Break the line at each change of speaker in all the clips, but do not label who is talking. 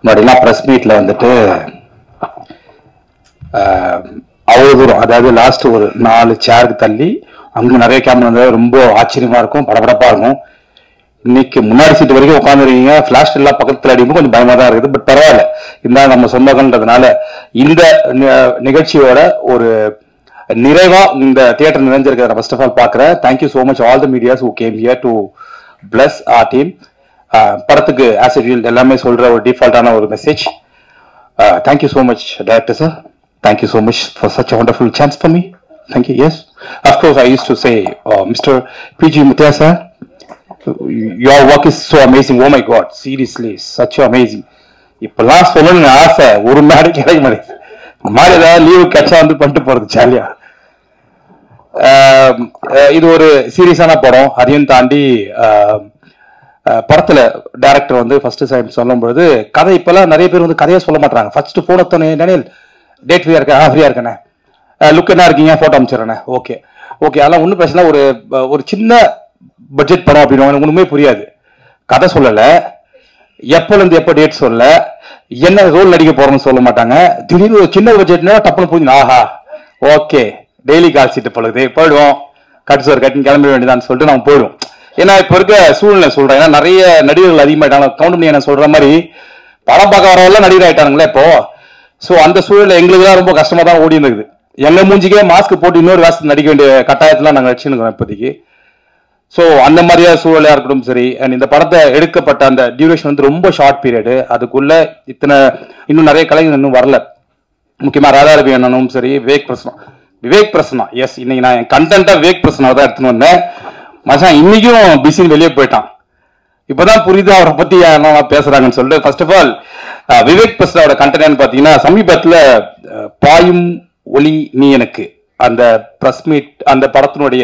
முன்னாடிலாம் ப்ரெஸ் மீட்ல வந்துட்டு ஆஹ், அவ்வளவு தூரம் அதாவது லாஸ்ட் ஒரு நாலு சேருக்கு தள்ளி அங்க நிறைய கேமரா இருந்தால் ரொம்ப ஆச்சரியமா இருக்கும் படபடப்பா இருக்கும் இன்னைக்கு முன்னாடி சீட்டு வரைக்கும் உட்காந்துருக்கீங்க ஃபிளாஷ் எல்லாம் பக்கத்துல அடிக்கும் கொஞ்சம் பயமா தான் இருக்குது பட் பரவாயில்ல இந்த நம்ம சொந்தங்கன்றதுனால இந்த நி- நிகழ்ச்சியோட ஒரு நிறைவா இந்த தியேட்டர் நிறைஞ்சிருக்கிறத ஃபர்ஸ்ட் ஆஃப் ஆல் பாக்குறேன் thank you so much all the medias who came here to bless our team படத்துக்கு ஆஸ் யூல் எல்லாமே சொல்ற ஒரு டிஃபால்ட்டான ஒரு message thank you so much director sir thank you so much for such a wonderful chance for me thank you yes of course i used to say uh, mr pg mutia sir your work is so amazing oh my god seriously such amazing இப்பெல்லாம் சொல்லணும்னு ஆசை ஒரு நாடு கிடைக்க மாட்டேங்குது இந்த மாதிரி ஏதாவது லீவு கிடைச்சா வந்து பண்ணிட்டு போறது ஜாலியா ஆஹ் அஹ் இது ஒரு சீரியஸான படம் அதையும் தாண்டி ஆஹ் அஹ் படத்துல டைரக்டர் வந்து ஃபர்ஸ்ட் சைடு சொல்லும்பொழுது கதை இப்பெல்லாம் நிறைய பேர் வந்து கதையே சொல்ல மாட்டாங்க ஃபர்ஸ்ட் போன தோணே டேனியல் டேட் ஃப்ரீயா இருக்கா ஃப்ரீயா இருக்கண்ணே லுக் என்ன இருக்கீங்க போட்டோ அனுப்பிச்சிடறேண்ணே ஓகே ஓகே அதெல்லாம் ஒன்றும் பிரச்சனை இல்ல. ஒரு ஒரு சின்ன பட்ஜெட் படம் அப்படின்னு ஒண்ணுமே புரியாது கதை சொல்லல எப்பல இருந்து எப்ப டேட் சொல்ல என்ன ரோல் நடிக்க போறோம்னு சொல்ல மாட்டாங்க திடீர்னு ஒரு சின்ன பட்ஜெட்னா டப்புனு புரிஞ்சு ஆஹா ஓகே டெய்லி கால் சீட்டு பழகுது போயிடுவோம் கட்டு சோறு கட்டின்னு கிளம்ப வேண்டியதான்னு சொல்லிட்டு நம்ம போயிடுவோம் ஏன்னா இப்ப இருக்க சூழ்நிலை சொல்றேன் ஏன்னா நிறைய நடிகர்கள் அதிகமாயிட்டாங்க கவுண்ட் பண்ணி என்ன சொல்ற மாதிரி படம் பார்க்க வரவெல்லாம் நடிகர் ஆயிட்டானுங்களே இப்போ சோ அந்த சூழல்ல எங்களுக்கு தான் ரொம்ப கஷ்டமா தான் ஓடி இருக்குது எங்க மூஞ்சிக்கே மாஸ்க் போட்டு இன்னொரு வேஷத்துல நடிக்க வேண்டிய கட்டாயத்துல நாங்க வச்சுருக்கோம் இப்போதைக்கு ஸோ அந்த மாதிரியா சூழலா இருக்கட்டும் சரி அண்ட் இந்த படத்தை எடுக்கப்பட்ட அந்த டியூரேஷன் வந்து ரொம்ப ஷார்ட் பீரியடு அதுக்குள்ள இத்தனை இன்னும் நிறைய கலைஞர் இன்னும் வரல முக்கியமா ராதாரவி அண்ணனும் சரி விவேக் பிரசனா விவேக் பிரசனா எஸ் இன்னைக்கு நான் என் கண்டென்ட்டா விவேக் பிரசனா தான் எடுத்துன்னு வந்தேன் மச்சான் இன்னைக்கும் பிஸின்னு வெளியே போயிட்டான் இப்பதான் புரியுது அவரை பத்தி என்ன பேசுறாங்கன்னு சொல்லிட்டு ஃபர்ஸ்ட் ஆஃப் ஆல் விவேக் பிரசனாவோட கண்டென்ட் பாத்தீங்கன்னா சமீபத்துல அஹ், பாயும் ஒளி நீ எனக்கு அந்த பிரஸ் மீட் அந்த படத்தினுடைய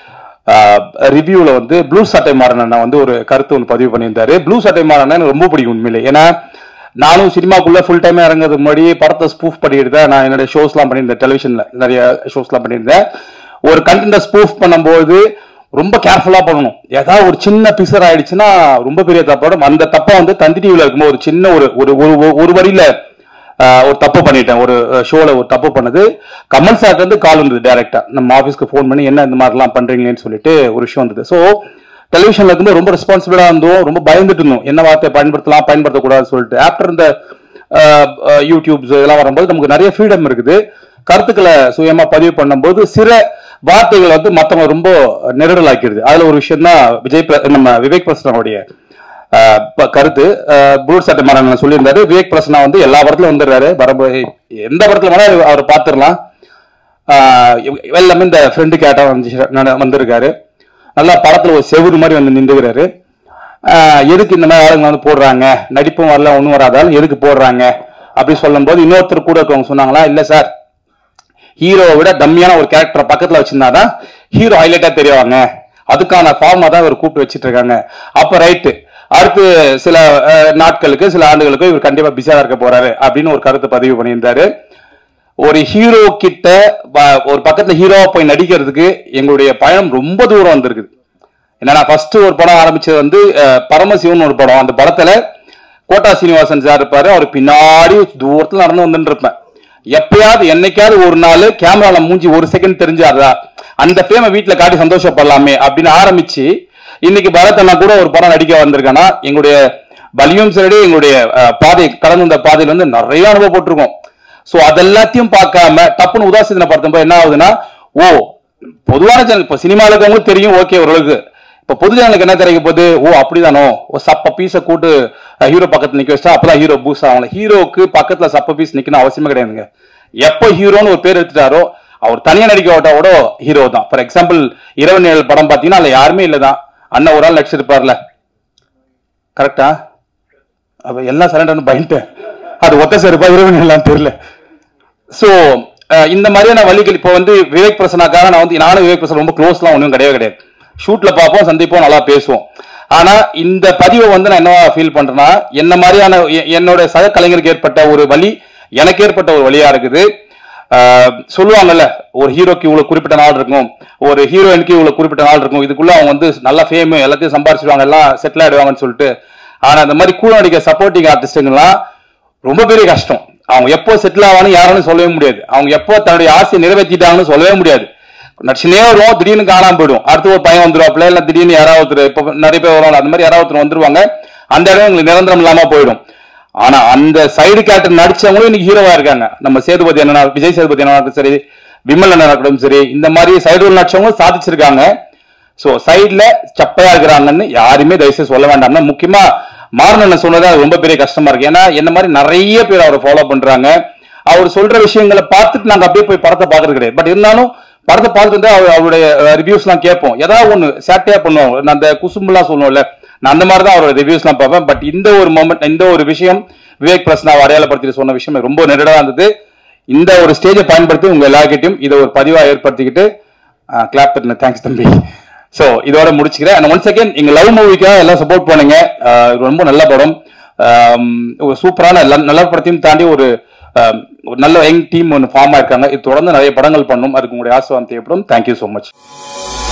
ரிவ்யூல வந்து ப்ளூ சட்டை மாறன் வந்து ஒரு கருத்து ஒன்று பதிவு பண்ணியிருந்தாரு ப்ளூ சட்டை மாறன் எனக்கு ரொம்ப பிடிக்கும் உண்மையிலே ஏன்னா நானும் சினிமாக்குள்ள ஃபுல் டைம் இறங்குறதுக்கு முன்னாடி படத்தை ஸ்பூஃப் பண்ணிட்டு தான் நான் என்னோட ஷோஸ்லாம் பண்ணியிருந்தேன் டெலிவிஷன்ல நிறைய ஷோஸ்லாம் பண்ணியிருந்தேன் ஒரு கண்டென்ட்டை ஸ்பூஃப் பண்ணும்போது ரொம்ப கேர்ஃபுல்லா பண்ணணும் ஏதாவது ஒரு சின்ன பிசர் ஆயிடுச்சுன்னா ரொம்ப பெரிய தப்போட அந்த தப்பை வந்து தந்தி டிவில இருக்கும்போது ஒரு சின்ன ஒரு ஒரு ஒரு- ஒரு வரியில ஆஹ், ஒரு தப்பு பண்ணிட்டேன் ஒரு ஷோல ஒரு தப்பு பண்ணது கமல் சார் வந்து கால் வந்தது டைரக்டா நம்ம ஆஃபீஸ்க்கு ஃபோன் பண்ணி என்ன இந்த மாதிரிலாம் பண்றீங்களேன்னு சொல்லிட்டு ஒரு விஷயம் வந்தது ஸோ டெலிவிஷன்ல இருக்கும்போது ரொம்ப ரெஸ்பான்சிபிளா இருந்தோம் ரொம்ப பயந்துட்டு இருந்தோம் என்ன வார்த்தை பயன்படுத்தலாம் பயன்படுத்தக்கூடாதுன்னு சொல்லிட்டு ஆஃப்டர் இந்த யூடியூப்ஸ் இதெல்லாம் வரும்போது நமக்கு நிறைய ஃப்ரீடம் இருக்குது கருத்துக்களை சுயமா பதிவு பண்ணும்போது சில வார்த்தைகள் வந்து மத்தவங்க ரொம்ப நெருடல் ஆக்கிடுது அதுல ஒரு விஷயம் தான் விஜய் பிர- நம்ம விவேக் பிரசனுடைய ஆஹ் ப- கருத்து ப்ளூ சட்டை மாறன் சொல்லியிருந்தாரு விவேக் பிரசனா வந்து எல்லா படத்துலயும் வந்துடுறாரு வரும்போது எந்த படத்துல வேணா அவர் பார்த்துடலாம் ஆஹ் எல்லாமே இந்த ஃப்ரெண்டு கேட்டா வந்து வந்திருக்காரு நல்லா படத்துல ஒரு செவுரு மாதிரி வந்து நின்றுகிறாரு எதுக்கு இந்த மாதிரி ஆளுங்க வந்து போடுறாங்க நடிப்பும் வரல ஒன்றும் வராதாலும் எதுக்கு போடுறாங்க அப்படி சொல்லும்போது இன்னொருத்தர் கூட இருக்கவங்க சொன்னாங்களா இல்ல சார் ஹீரோவை விட டம்மியான ஒரு கேரக்டரை பக்கத்துல வச்சிருந்தாதான் ஹீரோ ஹைலைட்டா தெரியவாங்க அதுக்கான ஃபார்மா தான் இவர் கூப்பிட்டு வச்சிட்டு இருக்காங்க அப்ப ரைட்டு அடுத்து சில அஹ், நாட்களுக்கு சில ஆண்டுகளுக்கு இவர் கண்டிப்பா பிஸியா இருக்க போறாரு அப்படின்னு ஒரு கருத்து பதிவு பண்ணியிருந்தாரு ஒரு ஹீரோ கிட்ட வ- ஒரு பக்கத்துல ஹீரோவா போய் நடிக்கிறதுக்கு எங்களுடைய பயணம் ரொம்ப தூரம் வந்திருக்குது என்னன்னா ஃபர்ஸ்ட் ஒரு படம் ஆரம்பிச்சது வந்து அஹ், பரமசிவன் ஒரு படம் அந்த படத்துல கோட்டா சீனிவாசன் சார் இருப்பாரு அவர் பின்னாடி தூரத்துல நடந்து வந்துட்டு இருப்பேன் எப்பயாவது என்னைக்காவது ஒரு நாள் கேமரால மூஞ்சி ஒரு செகண்ட் தெரிஞ்சாதா அந்த பேமை வீட்டுல காட்டி சந்தோஷப்படலாமே அப்படின்னு ஆரம்பிச்சு இன்னைக்கு பரத் அண்ணா கூட ஒரு படம் நடிக்க வந்திருக்கானா எங்களுடைய வலியும் சரி எங்களுடைய அஹ், பாதை கடந்து வந்த பாதையில வந்து நிறைய அனுபவப்பட்டிருக்கோம் சோ அதெல்லாத்தையும் பார்க்காம டப்புன்னு உதாசீன படுத்தும் என்ன ஆகுதுன்னா ஓ பொதுவான சேனல் இப்ப சினிமால இருக்கவங்களுக்கு தெரியும் ஓகே ஓரளவுக்கு இப்ப பொது சேனலுக்கு என்ன கிடைக்க போகுது ஓ அப்படிதானோ ஓ சப்ப பீஸ கூட்டு ஹீரோ பக்கத்துல நிக்க வச்சா அப்பதான் ஹீரோ பூஸ் ஆகலாம் ஹீரோக்கு பக்கத்துல சப்ப பீஸ் நிக்கணும் அவசியமே கிடையாதுங்க எப்போ ஹீரோன்னு ஒரு பேர் எடுத்துட்டாரோ அவர் தனியா நடிக்க விட்டாவோட ஹீரோ தான் ஃபார் எக்ஸாம்பிள் இரவு நிழல் படம் பாத்தீங்கன்னா அதுல யாருமே இல்லதான் அண்ணன் ஒரு ஆள் நடிச்சிருப்பார்ல கரெக்டா அப்ப எல்லாம் சரண்டர்னு பயந்துட்டேன் அது ஒத்த செருப்பா இரவு நிழலாம் தெரியல சோ இந்த மாதிரியான வழிகள் இப்போ வந்து விவேக் பிரசனாக்காக நான் வந்து நானும் விவேக் பிரசன் ரொம்ப க்ளோஸ்லாம் ஒன்றும் கிடையவே கிடையாது ஷூட்ல பார்ப்போம் சந்திப்போம் நல்லா பேசுவோம் ஆனா இந்த பதிவை வந்து நான் என்னவா ஃபீல் பண்றேன்னா என்ன மாதிரியான எ- என்னோட சக கலைஞருக்கு ஏற்பட்ட ஒரு வழி எனக்கு ஏற்பட்ட ஒரு வழியா இருக்குது ஆஹ் சொல்லுவாங்கல்ல ஒரு ஹீரோக்கு இவ்வளவு குறிப்பிட்ட நாள் இருக்கும் ஒரு ஹீரோயினுக்கு இவ்வளவு குறிப்பிட்ட நாள் இருக்கும் இதுக்குள்ள அவங்க வந்து நல்ல ஃபேம் எல்லாத்தையும் சம்பாரிச்சிடுவாங்க எல்லாம் செட்டில் ஆயிடுவாங்கன்னு சொல்லிட்டு ஆனா அந்த மாதிரி கூட நடிக்க சப்போர்ட்டிங் ஆர்டிஸ்டுங்கெல்லாம் ரொம்ப பெரிய கஷ்டம் அவங்க எப்போ செட்டில் ஆவான்னு யாராலும் சொல்லவே முடியாது அவங்க எப்போ தன்னுடைய ஆசையை நிறைவேற்றிட்டாங்கன்னு சொல்லவே முடியாது நடிச்சுனே வருவோம் திடீர்னு காணாம போயிடும் அடுத்து ஒரு பையன் வந்துருவாப்ல இல்ல திடீர்னு யாராவது ஒருத்தர் இப்போ நிறைய பேர் வருவாங்க அந்த மாதிரி யாராவது ஒருத்தர் வந்துருவாங்க அந்த இடம் உங்களுக்கு நிரந்தரம் இல்லாம போயிடும் ஆனா அந்த சைடு கேரக்டர் நடிச்சவங்களும் இன்னைக்கு ஹீரோவா இருக்காங்க நம்ம சேதுபதி என்ன விஜய் சேதுபதி என்ன சரி விமல் என்ன இருக்கட்டும் சரி இந்த மாதிரி சைடு ரோல் நடிச்சவங்களும் சாதிச்சிருக்காங்க சோ சைடுல சப்பையா இருக்கிறாங்கன்னு யாருமே தயவுசெய்து சொல்ல வேண்டாம்னா முக்கியமா மாறன் சொன்னது அது ரொம்ப பெரிய கஷ்டமா இருக்கு ஏன்னா என்ன மாதிரி நிறைய பேர் அவரை ஃபாலோ பண்றாங்க அவர் சொல்ற விஷயங்களை பார்த்துட்டு நாங்க அப்படியே போய் படத்தை பார்க்கறது கிடையாது பட் இருந்தாலும் படத்தை பார்த்துட்டு வந்து அவர் அவருடைய ரிவ்யூஸ் எல்லாம் கேட்போம் ஏதாவது ஒண்ணு சேட்டையா பண்ணுவோம் நான் அந்த குசும்புலாம் சொல்லுவோம்ல நான் அந்த மாதிரி தான் அவரோட ரிவ்யூஸ் எல்லாம் பார்ப்பேன் பட் இந்த ஒரு மொமெண்ட் இந்த ஒரு விஷயம் விவேக் பிரசனாவை அடையாளப்படுத்தி சொன்ன விஷயம் எனக்கு ரொம்ப நெருடா இருந்தது இந்த ஒரு ஸ்டேஜை பயன்படுத்தி உங்க எல்லார்கிட்டயும் இதை ஒரு பதிவா ஏற்படுத்திக்கிட்டு கிளாப் பண்ண தேங்க்ஸ் தம்பி சோ இதோட முடிச்சுக்கிறேன் அண்ட் ஒன்ஸ் அகேன் எங்க லவ் மூவிக்காக எல்லாம் சப்போர்ட் பண்ணுங்க ஆஹ் இது ரொம்ப நல்ல படம் ஆம், ஒரு சூப்பரான நல்ல- நல்ல படத்தையும் தாண்டி ஒரு ஆம், ஒரு நல்ல யங் டீம் ஒன்று ஃபார்ம் ஆயிருக்காங்க இது தொடர்ந்து நிறைய படங்கள் பண்ணும் அதுக்கு உங்களுடைய ஆசீர்வாதம் தேவைப்படும் தேங்க்யூ ஸோ மச்